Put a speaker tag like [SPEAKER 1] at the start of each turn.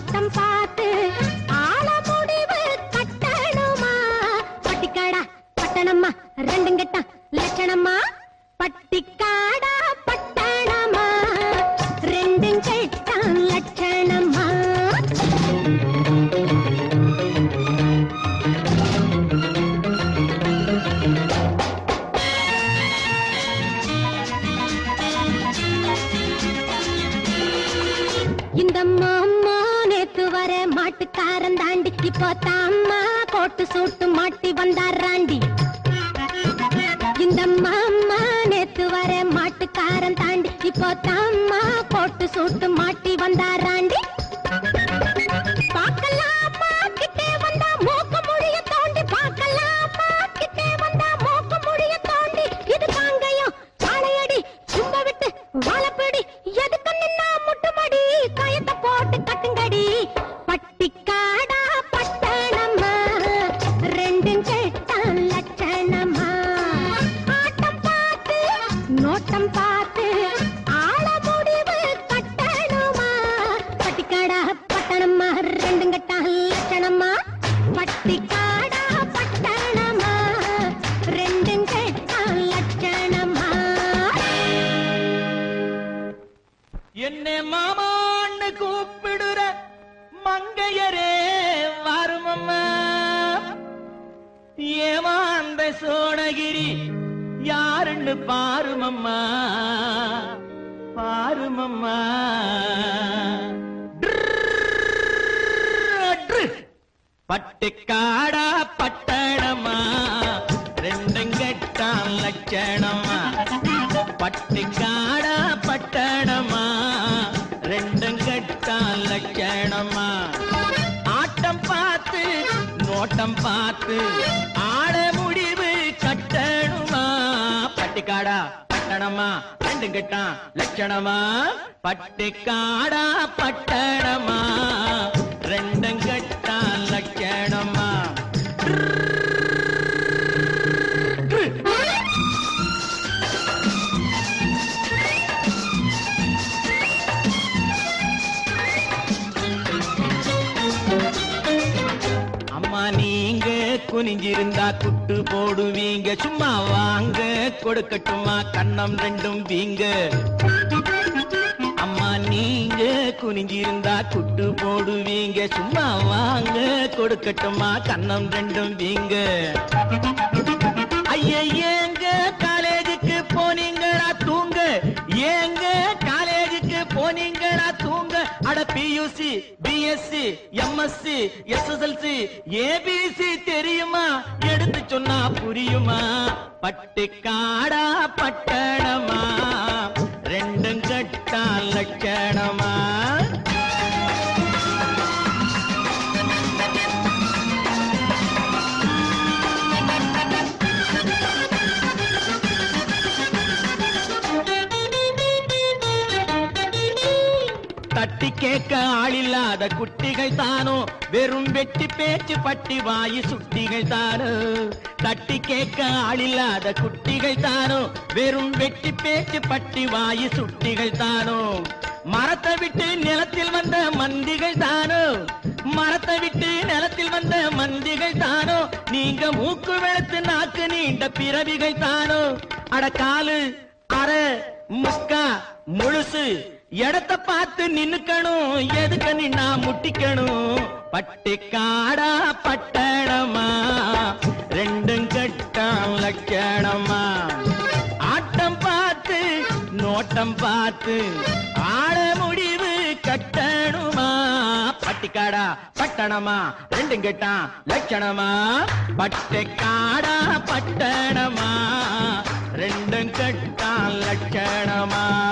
[SPEAKER 1] ஆட்டம் பார்த்து ஆள முடிவு கட்டணுமா பட்டிக்காடா பட்டணம்மா ரெண்டும் கெட்டா லட்சணமா பட்டிக்காடா பட்டணமா ரெண்டும் கெட்டா லட்சணமா இந்த மாமா நேத்து வர மாட்டுக்காரன் தாண்டி இப்போ தாம்மா கோட்டு சூட்டு மாட்டி வந்தாராண்டி இந்த மாமா நேத்து வர மாட்டுக்காரன் தாண்டி இப்போ தாம்மா கோட்டு சூட்டு மாட்டி வந்தாராண்டி பார்க்கலாமா கிட்டே வந்தா மூக்க முடிய தோண்டி பார்க்கலாமா கிட்டே வந்தா மூக்க முடிய தோண்டி இது காங்கயம் காளையடி சும்ப விட்டு வாழப்பிடி எதுக்கு நின்னா முட்டுமடி கயத்தை போட்டு கட்டுங்கடி பட்டிக்காடா பட்டணமா ரெண்டும் கெட்டான் லட்சணமா ஆட்டம் பார்த்து நோட்டம் பார்த்து ஆள முடிவு கட்டணுமா பட்டிக்காடா பட்டணமா ரெண்டும் கெட்டான் லட்சணமா பட்டிக்காடா பட்டணமா ரெண்டும் கெட்டான் லட்சணமா
[SPEAKER 2] என்னை மாமான்னு கூப்பிடுற மங்கையரே வருமம்மா ஏமாந்த சோழகிரி யாருன்னு பாருமம்மா பாருமம்மா பட்டுக்காடா பட்டணமா ரெண்டும் கெட்டான் லட்சணமா பட்டுக்காடா பட்டணமா ரெண்டும் கெட்டான் லட்சணமா ஆட்டம் பார்த்து நோட்டம் பார்த்து ஆட முடிவு கட்டணுமா பட்டிக்காடா பட்டணமா ரெண்டும் கெட்டான் லட்சணமா பட்டிக்காடா பட்டணமா ரெண்டும் கெட்டான் லட்சணமா அம்மா நீங்க குனிஞ்சிருந்தா குட்டு போடுவீங்க சும்மா வாங்க கொடுக்கட்டுமா கண்ணம் ரெண்டும் வீங்க அம்மா நீங்க குனிஞ்சிருந்தா குட்டு போடுவீங்க சும்மா வாங்க கொடுக்கட்டுமா கண்ணம் ரெண்டும் வீங்க ஐயா ஏங்க காலேஜுக்கு போனீங்களா தூங்க ஏங்க காலேஜுக்கு போனீங்களா தூங்க அட PUC BSc MSc SSLC ABC தெரியுமா எடுத்து சொன்னா புரியுமா பட்டிக்காடா பட்டணமா ரெண்டும் கட்டா லட்சணமா தட்டி கேட்க ஆளில்லாத குட்டிகள் தானோ வெறும் வெட்டி பேச்சு பட்டி வாயி சுட்டிகள் தானோ தட்டி கேட்க ஆளில்லாத குட்டிகள் தானோ வெறும் வெட்டி பேச்சு பட்டி வாயி சுட்டிகள் தானோ மரத்தை விட்டு நிலத்தில் வந்த மந்திகள் தானோ மரத்தை விட்டு நிலத்தில் வந்த மந்திகள் தானோ நீங்க மூக்கு வெளுத்து நாக்கு நீண்ட பிறவிகள் தானோ அட காலு அரை முக்கா முழுசு இடத்த பார்த்து நின்னுக்கணும் எதுக்கு நின்னா முட்டிக்கணும் பட்டிக்காடா பட்டணமா ரெண்டும் கட்டாம் லட்சணமா ஆட்டம் பார்த்து நோட்டம் பார்த்து ஆட முடிவு கட்டணுமா பட்டிக்காடா பட்டணமா ரெண்டும் கெட்டான் லட்சணமா பட்டிக்காடா பட்டணமா ரெண்டும் கட்டான் லட்சணமா